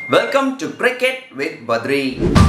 welcome to cricket with Badri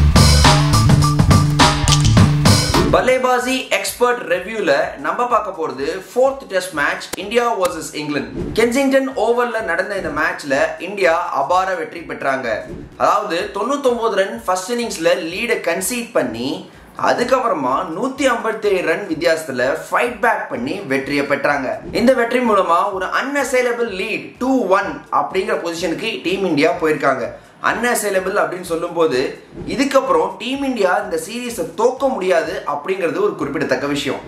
Ballebaazi expert ரெவ்யூல நம்ம பார்க்க போறது fourth test match India versus England Kensington ஓவர்ல நடந்த இந்த மேட்ச்ல இந்தியா அபார வெற்றி பெற்றாங்க அதாவது தொண்ணூத்தொன்பது ரன் ஃபர்ஸ்ட் இன்னிங்ஸ்ல லீடை கன்சீட் பண்ணி அதுக்கப்புறமா நூத்தி ஐம்பத்தி ஏழு ரன் வித்தியாசத்துல ஃபைட் பேக் பண்ணி வெற்றியை பெற்றாங்க இந்த வெற்றி மூலமா ஒரு அன்அசைலபிள் லீட் டூ ஒன் அப்படிங்கிற பொசிஷனுக்கு டீம் இந்தியா போயிருக்காங்க அன்அசைலபிள் அப்படின்னு சொல்லும்போது இதுக்கப்புறம் டீம் இந்தியா இந்த சீரீஸை தோக்க முடியாது அப்படிங்கிறது ஒரு குறிப்பிடத்தக்க விஷயம்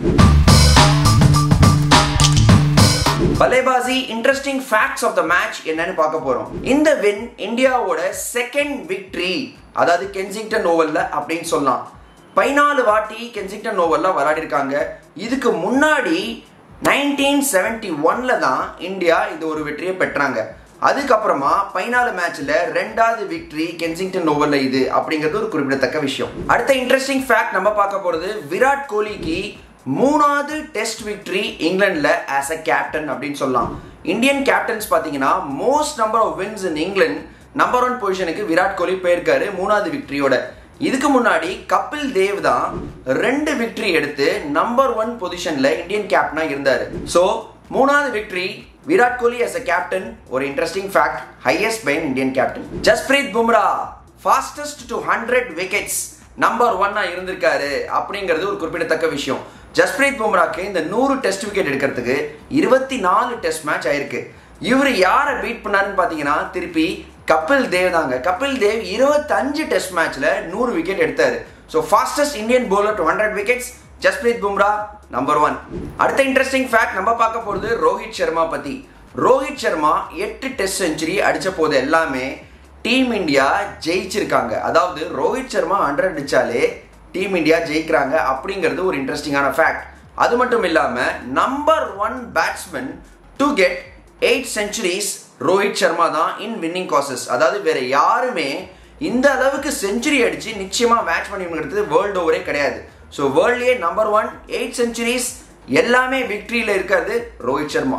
Ballebaazi interesting facts of the match என்னன்னு பார்க்க போறோம் இந்த வின் இந்தியாவோட செகண்ட் விக்டரி அதாவது கென்சிங்டன் ஓவர்ல அப்படின்னு சொல்லலாம் பதினாலு வாட்டி கென்சிங்டன் ஓவர்ல விளையாடி இருக்காங்க இதுக்கு முன்னாடி நைன்டீன் செவன்டி ஒன்ல தான் இந்தியா இது ஒரு வெற்றியை பெற்றாங்க அதுக்கப்புறமா பதினாலு மேட்ச்ல ரெண்டாவது விக்டரி கென்சிங்டன் ஓவர்ல இது அப்படிங்கிறது ஒரு குறிப்பிடத்தக்க விஷயம் அடுத்த இன்ட்ரெஸ்டிங் ஃபேக்ட் நம்ம பார்க்க போறது விராட் கோலிக்கு மூணாவது டெஸ்ட் விக்டரி இங்கிலாந்துல ஆஸ் அ கேப்டன் அப்படின்னு சொல்லலாம் இந்தியன் கேப்டன்ஸ் பாத்தீங்கன்னா most number of wins in England number one பொசிஷனுக்கு விராட் கோலி போயிருக்காரு மூணாவது விக்டரியோட இதுக்கு முன்னாடி கபில் தேவ் தான் ரெண்டு விக்டரி எடுத்து நம்பர் ஒன் பொசிஷன்ல இந்தியன் கேப்டனா இருந்தாரு ஸோ மூணாவது victory Virat Kohli as a captain ஒரு interesting fact highest by Indian captain Jasprit Bumrah fastest to hundred wickets number ஒன்னா இருந்திருக்காரு அப்படிங்கிறது ஒரு குறிப்பிடத்தக்க விஷயம் ஜஸ்பிரீத் பும்ராக்கு இந்த நூறு டெஸ்ட் விக்கெட் எடுக்கிறதுக்கு இருபத்தி நாலு டெஸ்ட் மேட்ச் ஆயிருக்கு இவர் யாரை பீட் பண்ணாருன்னு பார்த்தீங்கன்னா திருப்பி கபில் தேவ் தாங்க கபில் தேவ் இருபத்தஞ்சு டெஸ்ட் மேட்ச்ல நூறு விக்கெட் எடுத்தாரு so fastest Indian bowler to hundred wickets Jasprit Bumrah number one அடுத்த இன்ட்ரெஸ்டிங் ஃபேக்ட் நம்ம பார்க்க போறது ரோஹித் சர்மா பத்தி ரோஹித் சர்மா எட்டு டெஸ்ட் செஞ்சுரி அடிச்ச போது எல்லாமே டீம் இந்தியா ஜெயிச்சிருக்காங்க அதாவது ரோஹித் சர்மா ஹண்ட்ரட் அடிச்சாலே டீம் இந்தியா ஜெயிக்கிறாங்க அப்படிங்கிறது ஒரு இன்ட்ரெஸ்டிங்கான ஃபேக்ட் அது மட்டும் இல்லாம number one batsman to get eight centuries Rohit Sharma தான் இன் வின்னிங் காசஸ் அதாவது வேற யாருமே இந்த அளவுக்கு செஞ்சுரி அடிச்சு நிச்சயமா மேட்ச் பண்ணி வேர்ல்டு ஓவரே கிடையாது ஸோ வேர்ல்ட்லயே நம்பர் ஒன் எயிட் செஞ்சுரிஸ் எல்லாமே விக்டரியில இருக்கிறது ரோஹித் சர்மா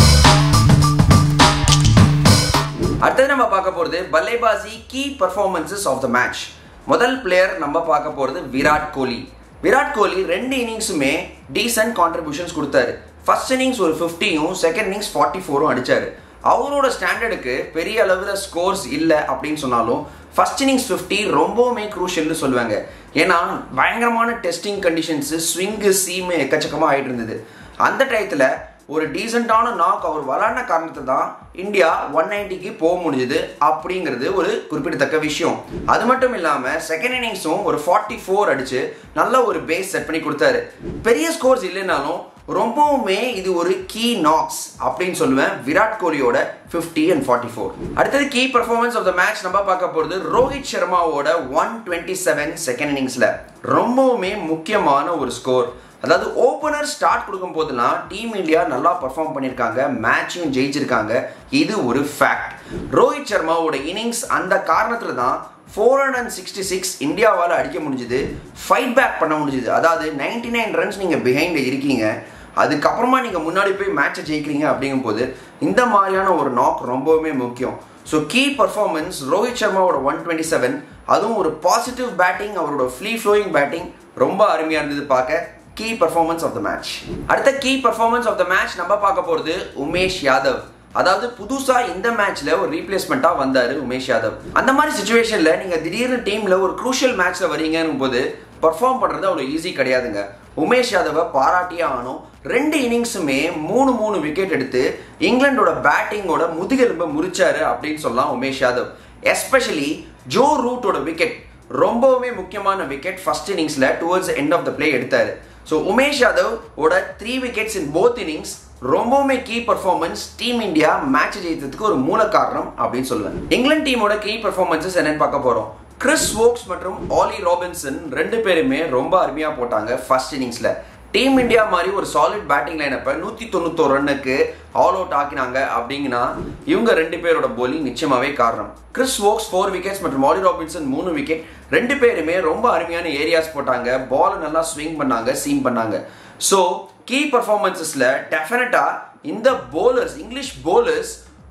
அடுத்தது நம்ம பார்க்க போறது Ballebaazi key performances of the match முதல் பிளேயர் நம்ம பார்க்க போறது விராட் கோலி விராட் கோலி ரெண்டு இன்னிங்ஸுமே டீசன்ட் கான்ட்ரிபியூஷன்ஸ் கொடுத்தாரு ஃபர்ஸ்ட் இன்னிங்ஸ் ஒரு ஃபிஃப்டியும் செகண்ட் இன்னிங்ஸ் ஃபார்ட்டி ஃபோரும் அடிச்சாரு அவரோட ஸ்டாண்டர்டுக்கு பெரிய அளவில் ஸ்கோர்ஸ் இல்லை அப்படின்னு சொன்னாலும் ஃபர்ஸ்ட் இன்னிங்ஸ் ஃபிஃப்டி ரொம்பவுமே குரூஷியல்னு சொல்லுவாங்க ஏன்னா பயங்கரமான டெஸ்டிங் கண்டிஷன்ஸு ஸ்விங்கு சீமு எக்கச்சக்கமாக ஆகிட்டு இருந்தது அந்த டயத்தில் ஒரு டீசெண்டான நாக் அவர் விளாடின காரணத்தை தான் இந்தியா ஒன் நைன்டிக்கு போக முடிஞ்சது அப்படிங்கிறது ஒரு குறிப்பிடத்தக்க விஷயம் அது மட்டும் இல்லாமல் செகண்ட் இன்னிங்ஸும் ஒரு ஃபார்ட்டி ஃபோர் அடிச்சு நல்ல ஒரு பேஸ் செட் பண்ணி கொடுத்தாரு பெரிய ஸ்கோர்ஸ் இல்லைனாலும் ரொம்பவுமே இது ஒரு கீ நாக்ஸ் அப்படின்னு சொல்லுவேன் விராட் கோலியோட ஃபிஃப்டி அண்ட் ஃபார்ட்டி ஃபோர் அடுத்தது key performance of the match நம்ம பார்க்க போகிறது ரோஹித் சர்மாவோட ஒன் டுவெண்ட்டி செவன் செகண்ட் இன்னிங்ஸில் ரொம்பவுமே முக்கியமான ஒரு ஸ்கோர் அதாவது ஓப்பனர் ஸ்டார்ட் கொடுக்கும் போதெல்லாம் டீம் இந்தியா நல்லா பர்ஃபார்ம் பண்ணியிருக்காங்க மேட்சையும் ஜெயிச்சிருக்காங்க இது ஒரு ஃபேக்ட் ரோஹித் சர்மாவோட இன்னிங்ஸ் அந்த காரணத்தில் தான் four hundred and sixty six இந்தியாவால் அடிக்க முடிஞ்சுது ஃபைட் பேக் பண்ண முடிஞ்சுது அதாவது நைன்டி நைன் ரன்ஸ் நீங்கள் பிஹைண்ட் இருக்கீங்க அதுக்கப்புறமா நீங்கள் முன்னாடி போய் மேட்சை ஜெயிக்கிறீங்க அப்படிங்கும்போது இந்த மாதிரியான ஒரு நாக் ரொம்பவுமே முக்கியம் ஸோ கீ பர்ஃபார்மன்ஸ் ரோஹித் சர்மாவோட ஒன் டுவெண்ட்டி செவன் அதுவும் ஒரு பாசிட்டிவ் பேட்டிங் அவரோட ஃப்ளீ ஃப்ளோயிங் பேட்டிங் ரொம்ப அருமையாக இருந்தது பார்க்க key performance of the match அடுத்த key performance of the match நம்ம பார்க்க போகிறது உமேஷ் யாதவ் அதாவது புதுசா இந்த மேட்ச்ல ஒரு ரீப்ளேஸ்மெண்ட்டா வந்தாரு உமேஷ் யாதவ் அந்த மாதிரி சுச்சுவேஷன்ல நீங்க திடீர்னு டீம்ல ஒரு குரூஷியல் மேட்ச்ல வரீங்கன்னு போது பர்ஃபார்ம் பண்றது அவ்வளோ ஈஸி கிடையாதுங்க உமேஷ் யாதவை பாராட்டியே ஆகணும் ரெண்டு இன்னிங்ஸுமே மூணு மூணு விக்கெட் எடுத்து இங்கிலாண்டோட பேட்டிங்கோட முதுகெலும்பை முறிச்சாரு அப்படின்னு சொல்லலாம் உமேஷ் யாதவ் எஸ்பெஷலி ஜோ ரூட்டோட விக்கெட் ரொம்பவுமே முக்கியமான விக்கெட் ஃபர்ஸ்ட் இன்னிங்ஸ்ல towards end of the play எடுத்தாரு ஸோ உமேஷ் யாதவ் ஓட three wickets in both innings ரொம்பவுமே key performance team India match ஜெயித்ததுக்கு ஒரு மூல காரணம் அப்படின்னு சொல்லுவேன் இங்கிலாந்து டீமோட கீ பர்ஃபார்மன்ஸஸ் என்னன்னு பார்க்க போறோம் கிறிஸ் வோக்ஸ் மற்றும் ஆலி ராபின்சன் ரெண்டு பேருமே ரொம்ப அருமையா போட்டாங்க ஃபர்ஸ்ட் இன்னிங்ஸ்ல டீம் இந்தியா மாதிரி ஒரு சாலிட் பேட்டிங் லைனப்பை நூற்றி தொண்ணூத்தோரு ரன்னுக்கு ஆல் அவுட் ஆக்கினாங்க அப்படிங்கன்னா இவங்க ரெண்டு பேரோட போலிங் நிச்சயமாவே காரணம் கிறிஸ் வோக்ஸ் ஃபோர் விக்கெட்ஸ் மற்றும் மாலி ராபின்சன் மூணு விக்கெட் ரெண்டு பேருமே ரொம்ப அருமையான ஏரியாஸ் போட்டாங்க பால் நல்லா ஸ்விங் பண்ணாங்க சீம் பண்ணாங்க ஸோ கீ பர்ஃபார்மன்சஸில் டெஃபினட்டாக இந்த போலர்ஸ் இங்கிலீஷ் போலர்ஸ்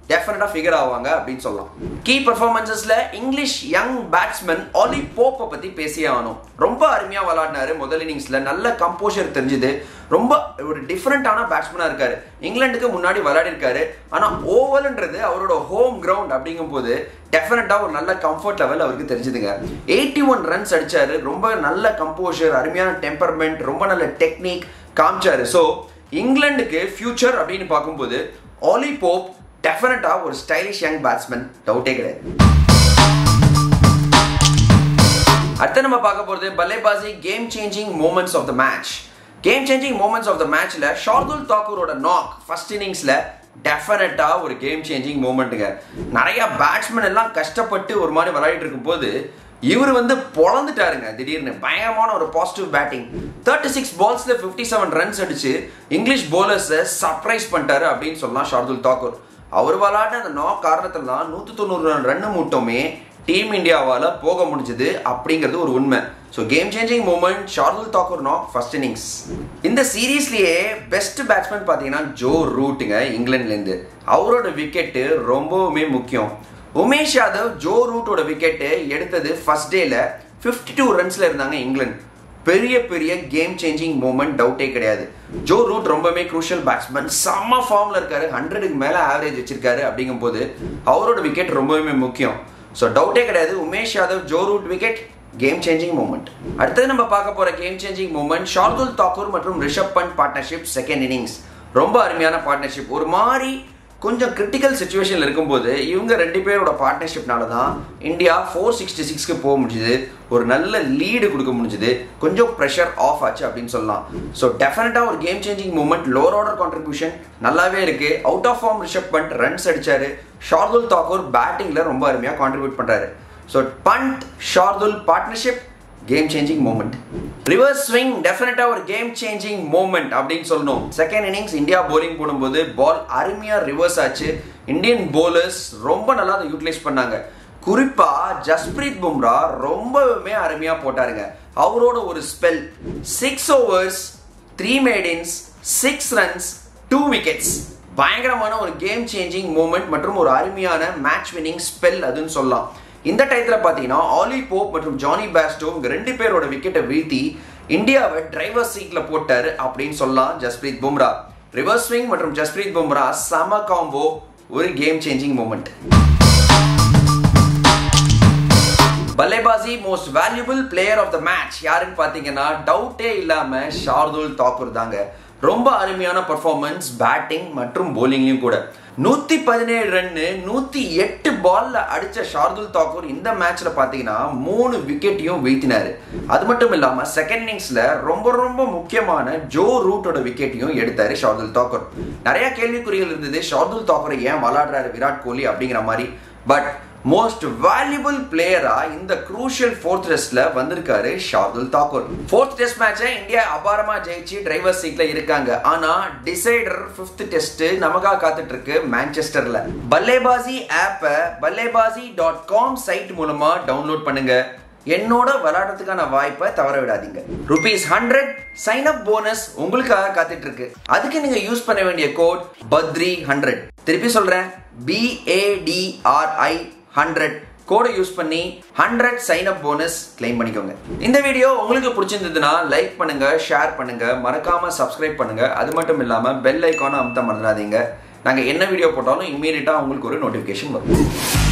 டெஃபினட்டா ஃபிகர் ஆவாங்க அப்படின்னு சொல்லலாம் கீ பர்ஃபார்மன்சஸ்ல இங்கிலீஷ் யங் பேட்ஸ்மேன் ஆலி போப்பை பத்தி பேசியே ஆகணும் ரொம்ப அருமையா விளையாடினாரு முதல் இன்னிங்ஸ்ல நல்ல கம்போஷர் தெரிஞ்சுது ரொம்ப ஒரு டிஃப்ரெண்டான பேட்ஸ்மேனா இருக்காரு இங்கிலாந்துக்கு முன்னாடி விளையாடி இருக்காரு ஆனா ஓவல்ன்றது அவரோட ஹோம் கிரவுண்ட் அப்படிங்கும் போது டெஃபினட்டா ஒரு நல்ல கம்ஃபர்ட் லெவல் அவருக்கு தெரிஞ்சுதுங்க எயிட்டி ஒன் ரன்ஸ் அடிச்சாரு ரொம்ப நல்ல கம்போஷர் அருமையான டெம்பர்மெண்ட் ரொம்ப நல்ல டெக்னிக் காமிச்சாரு ஸோ இங்கிலாந்துக்கு ஃபியூச்சர் அப்படின்னு பார்க்கும்போது ஆலி போப் டெஃபினட்டா ஒரு ஸ்டைலிஷ் யங் பேட்ஸ்மேன் டவுட்டே கிடையாது அடுத்து நம்ம பார்க்க போறது Ballebaazi game changing moments of the match game changing moments of the மேட்ச்ல ஷார்துல் தாக்கூரோட நாக் ஃபர்ஸ்ட் இன்னிங்ஸ்ல டெஃபினட்டா ஒரு கேம் சேஞ்சிங் மூமெண்ட்டுங்க நிறைய பேட்ஸ்மேன் எல்லாம் கஷ்டப்பட்டு ஒரு மாதிரி விளையாடிட்டு இருக்கும்போது இவர் வந்து பொழந்துட்டாருங்க திடீர்னு பயங்கரமான ஒரு பாசிட்டிவ் பேட்டிங் தேர்ட்டி சிக்ஸ் பால்ஸ்ல ஃபிஃப்டி செவன் ரன்ஸ் அடிச்சு இங்கிலீஷ் போலர்ஸை சர்ப்ரைஸ் பண்ணிட்டாரு அப்படின்னு சொல்லலாம் ஷார்துல் தாக்கூர் அவர் விளையாடின அந்த நாக் காரணத்துல தான் நூற்றி தொண்ணூறு ரன் மூட்டமே டீம் இந்தியாவால் போக முடிஞ்சது அப்படிங்கிறது ஒரு உண்மை so game changing moment Shardul Thakur knock first innings இந்த சீரீஸ்லயே பெஸ்ட் பேட்ஸ்மேன் பார்த்தீங்கன்னா ஜோ ரூட்டுங்க இங்கிலாந்துலேருந்து அவரோட விக்கெட்டு ரொம்பவுமே முக்கியம் உமேஷ் யாதவ் ஜோ ரூட்டோட விக்கெட்டு எடுத்தது ஃபர்ஸ்ட் டேல ஃபிஃப்டி டூ ரன்ஸ்ல இருந்தாங்க இங்கிலாந்து பெரிய பெரிய கேம் சேஞ்சிங் மூமெண்ட் டவுட்டே கிடையாது ஜோ ரூட் ரொம்பவே குரூஷியல் பேட்ஸ்மேன் செம்ம ஃபார்ம்ல இருக்காரு ஹண்ட்ரடுக்கு மேல ஆவரேஜ் வச்சிருக்காரு அப்படிங்கும் போது அவரோட விக்கெட் ரொம்பவே முக்கியம் ஸோ டவுட்டே கிடையாது Umesh Yadav Joe Root wicket game changing moment அடுத்தது நம்ம பார்க்க போற game changing moment Shardul Thakur மற்றும் Rishabh Pant partnership second innings ரொம்ப அருமையான பார்ட்னர்ஷிப் ஒரு மாதிரி கொஞ்சம் கிரிட்டிக்கல் சுச்சுவேஷனில் இருக்கும்போது இவங்க ரெண்டு பேரோட பார்ட்னர்ஷிப்னால தான் இந்தியா ஃபோர் சிக்ஸ்டி சிக்ஸ்க்கு போக முடிஞ்சுது ஒரு நல்ல லீடு கொடுக்க முடிஞ்சுது கொஞ்சம் ப்ரெஷர் ஆஃப் ஆச்சு அப்படின்னு சொல்லலாம் ஸோ டெஃபினட்டாக ஒரு game changing moment lower order contribution நல்லாவே இருக்கு out of form Rishabh Pant runs அடிச்சாரு ஷார்துல் தாக்கூர் பேட்டிங்கில் ரொம்ப அருமையாக கான்ட்ரிபியூட் பண்ணுறாரு so Pant Shardul partnership game changing moment reverse swing டெஃபினட்டா ஒரு கேம் சேஞ்சிங் மூமெண்ட் அப்படின்னு சொல்லணும் செகண்ட் இன்னிங்ஸ் இந்தியா போலிங் போடும்போது பால் அருமையா ரிவர்ஸ் ஆச்சு இந்தியன் போலர்ஸ் ரொம்ப நல்லா அதை யூட்டிலைஸ் பண்ணாங்க குறிப்பா ஜஸ்பிரீத் பும்ரா ரொம்பவுமே அருமையா போட்டாருங்க அவரோட ஒரு spell six overs three maidens six runs two wickets பயங்கரமான ஒரு கேம் சேஞ்சிங் மூமெண்ட் மற்றும் ஒரு அருமையான மேட்ச் வின்னிங் ஸ்பெல் அதுன்னு சொல்லலாம் இந்த டயத்தில் பார்த்தீங்கன்னா ஆலி போப் மற்றும் ஜானி பேஸ்டோ இவங்க ரெண்டு பேரோட விக்கெட்டை வீழ்த்தி இந்தியாவை டிரைவர் சீட்ல போட்டாரு அப்படின்னு சொல்லலாம் ஜஸ்பிரீத் பும்ரா ரிவர்ஸ் ஸ்விங் மற்றும் ஜஸ்பிரீத் பும்ரா சம காம்போ ஒரு game changing moment Ballebaazi most valuable player of the match யாருன்னு பார்த்தீங்கன்னா டவுட்டே இல்லாம ஷார்துல் தாக்கூர் தாங்க ரொம்ப அருமையான பர்ஃபார்மன்ஸ் பேட்டிங் மற்றும் போலிங்லையும் கூட நூத்தி பதினேழு ரன்னு நூத்தி எட்டு பால்ல அடிச்ச ஷார்துல் தாக்கூர் இந்த மேட்ச்ல பாத்தீங்கன்னா மூணு விக்கெட்டையும் வீழ்த்தினாரு அது மட்டும் இல்லாம செகண்ட் இன்னிங்ஸ்ல ரொம்ப ரொம்ப முக்கியமான ஜோ ரூட்டோட விக்கெட்டையும் எடுத்தாரு ஷார்துல் தாக்கூர் நிறைய கேள்விக்குறிகள் இருந்தது ஷார்துல் தாக்கூரை ஏன் விளாடுறாரு விராட் கோலி அப்படிங்கிற மாதிரி பட் மோஸ்ட் வேல்யூபிள் பிளேயரா இந்த குரூஷியல் ஃபோர்த் டெஸ்ட்ல வந்திருக்காரு ஷார்துல் தாக்கூர் ஃபோர்த் டெஸ்ட் மேட்சை இந்தியா அபாரமா ஜெயிச்சு டிரைவர் சீட்ல இருக்காங்க ஆனா டிசைடர் ஃபிஃப்த் டெஸ்ட் நமக்காக காத்துட்டு இருக்கு மான்செஸ்டர்ல பல்லேபாசி ஆப்பை பல்லேபாசி டாட் காம் சைட் மூலமா டவுன்லோட் பண்ணுங்க என்னோட விளையாடுறதுக்கான வாய்ப்பை தவற விடாதீங்க rupees hundred sign up bonus உங்களுக்காக காத்துட்டு இருக்கு அதுக்கு நீங்க யூஸ் பண்ண வேண்டிய கோட் பத்ரி ஹண்ட்ரட் திருப்பி சொல்றேன் பிஏடிஆர்ஐ ஹண்ட்ரட் கோடை யூஸ் பண்ணி hundred sign up bonus claim பண்ணிக்கோங்க இந்த வீடியோ உங்களுக்கு பிடிச்சிருந்ததுன்னா லைக் பண்ணுங்க ஷேர் பண்ணுங்க மறக்காம சப்ஸ்கிரைப் பண்ணுங்க அது மட்டும் இல்லாம பெல் ஐக்கான அமுத்த மறந்துடாதீங்க நாங்க என்ன வீடியோ போட்டாலும் இம்மீடியட்டா உங்களுக்கு ஒரு நோட்டிபிகேஷன் வரும்